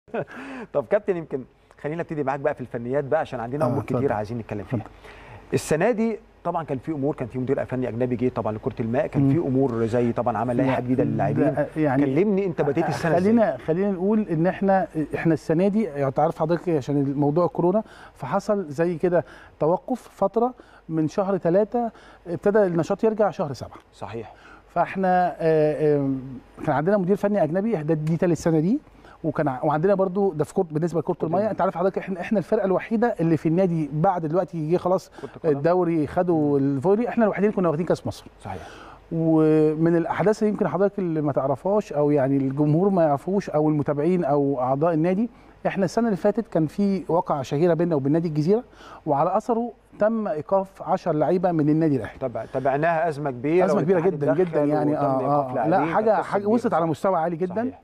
طب كابتن يمكن خلينا نبتدي معاك بقى في الفنيات بقى عشان عندنا آه، امور اتفضل. كتير عايزين نتكلم فيها السنه دي طبعا كان في امور كان في مدير فني اجنبي جه طبعا لكره الماء كان مم. في امور زي طبعا عمل لائحه جديده للاعبين لا، يعني كلمني انت بديت السنه ازاي خلينا خلينا نقول ان احنا احنا السنه دي يعني تعرف حضرتك عشان الموضوع الكورونا فحصل زي كده توقف فتره من شهر ثلاثة ابتدى النشاط يرجع شهر سبعة صحيح فاحنا آه، آه، كان عندنا مدير فني اجنبي ده دي ثالث سنه دي وكان ع- وعندنا برضو ده في كرة بالنسبه لكره الميه انت عارف حضرتك احنا احنا الفرقه الوحيده اللي في النادي بعد دلوقتي جه خلاص كرة القدم. الدوري خدوا الفولي احنا الوحيدين اللي كنا واخدين كاس مصر صحيح ومن الاحداث اللي يمكن حضرتك اللي ما تعرفهاش او يعني الجمهور ما يعرفوش او المتابعين او اعضاء النادي احنا السنه اللي فاتت كان في واقعه شهيره بيننا وبين نادي الجزيره وعلى اثره تم ايقاف 10 لعيبه من النادي الاهلي تبع تابعناها ازمه كبيره ازمه كبيره والاتحاد جدا اتدخل جدا يعني وتم إيقاف اه, آه لا لاعبين، حاجه كانت قصة حاجه كبيرة، وصلت على صح. مستوى عالي جدا صحيح.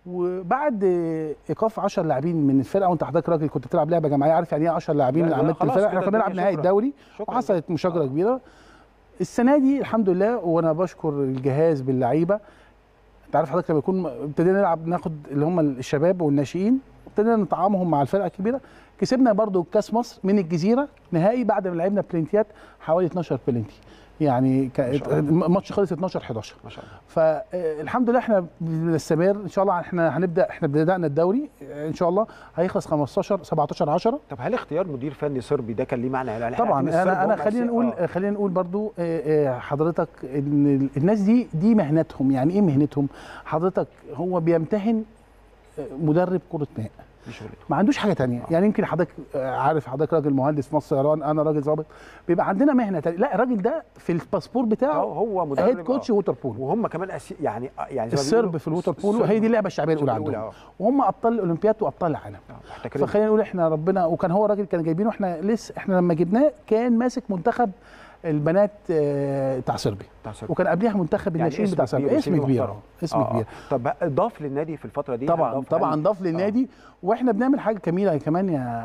وبعد ايقاف 10 لاعبين من الفرقه وانت حضرتك راجل كنت بتلعب لعبه جماعيه عارف يعني ايه 10 لاعبين لا، من لا، عمليه خلاص الفرقه احنا كده كنا بنلعب الدنيا نهائي شكرا. الدوري شكراً وحصلت مشاجره آه. كبيره السنه دي الحمد لله وانا بشكر الجهاز باللعيبه انت عارف حضرتك لما يكون ابتدينا نلعب ناخد اللي هم الشباب والناشئين ابتدينا نطعمهم مع الفرقه الكبيره كسبنا برضو كاس مصر من الجزيره نهائي بعد ما لعبنا بلنتيات حوالي 12 بلنتي يعني كا- شاء الله. الماتش خلص 12 11 ما شاء الله فالحمد لله احنا بنستمر ان شاء الله احنا هنبدا احنا بدانا الدوري ان شاء الله هيخلص 15 17 10 طب هل اختيار مدير فني صربي ده كان ليه معنى يعني طبعا عارفين الصرب انا انا هم خلينا أسي- نقول آه. خلينا نقول برضو آه، آه، حضرتك ان الناس دي دي مهنتهم يعني ايه مهنتهم حضرتك هو بيمتهن آه، مدرب كره ماء دي شغلته ما عندوش حاجه تانية يعني يمكن حضرتك آه، عارف حضرتك راجل مهندس في مصر طيران انا راجل ظابط بيبقى عندنا مهنه تانية لا الراجل ده في الباسبور آه، بتاعه هو مدرب هيد كوتش آه. ووتر بولو وهم كمان أسي... يعني يعني زي ما السرب بيقولوا في الووتر السرب بولو هي دي اللعبه الشعبيه الاولى الأولى، عندهم آه. وهم ابطال الاولمبياد وابطال العالم آه، محتكرين. فخلينا نقول احنا ربنا وكان هو راجل كان جايبينه احنا لسه احنا لما جبناه كان ماسك منتخب البنات آه، بتاع صربيا بتاع صربيا. وكان قبلها منتخب يعني الناشئين اسم بتاع كبير صربيا اسم وسيم كبير محترم. آه، اسم آه، آه. كبير طب ضاف للنادي في الفتره دي طبعا ضاف طبعا هل- ضاف للنادي واحنا بنعمل حاجه جميله كمان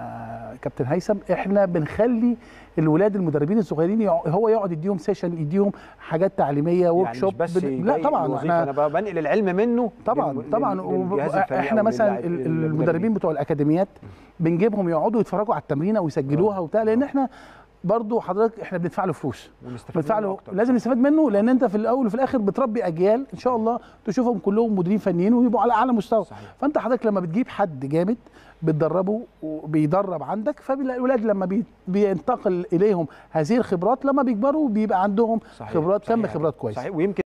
يا كابتن هيثم احنا بنخلي الولاد المدربين الصغيرين يع- هو يقعد يديهم سيشن يديهم حاجات تعليميه ورك يعني شوب مش بس لا جاي طبعا وظيفة، احنا انا بقى بنقل العلم منه طبعا للم- طبعا لل- وب- للجهاز الفني احنا أو مثلا للاعب- ال- للمدربين. المدربين بتوع الاكاديميات بنجيبهم يقعدوا يتفرجوا على التمرينه ويسجلوها وبتاع لان احنا برضو حضرتك احنا بندفع له فلوس ونستفاد بندفع منه له أكتر. لازم نستفاد منه لان انت في الاول وفي الاخر بتربي اجيال ان شاء الله تشوفهم كلهم مديرين فنيين ويبقوا على اعلى مستوى صحيح. فانت حضرتك لما بتجيب حد جامد بتدربه وبيدرب عندك فالولاد لما بي- بينتقل اليهم هذه الخبرات لما بيكبروا بيبقى عندهم صحيح. خبرات كم صحيح. خبرات كويسه صحيح ويمكن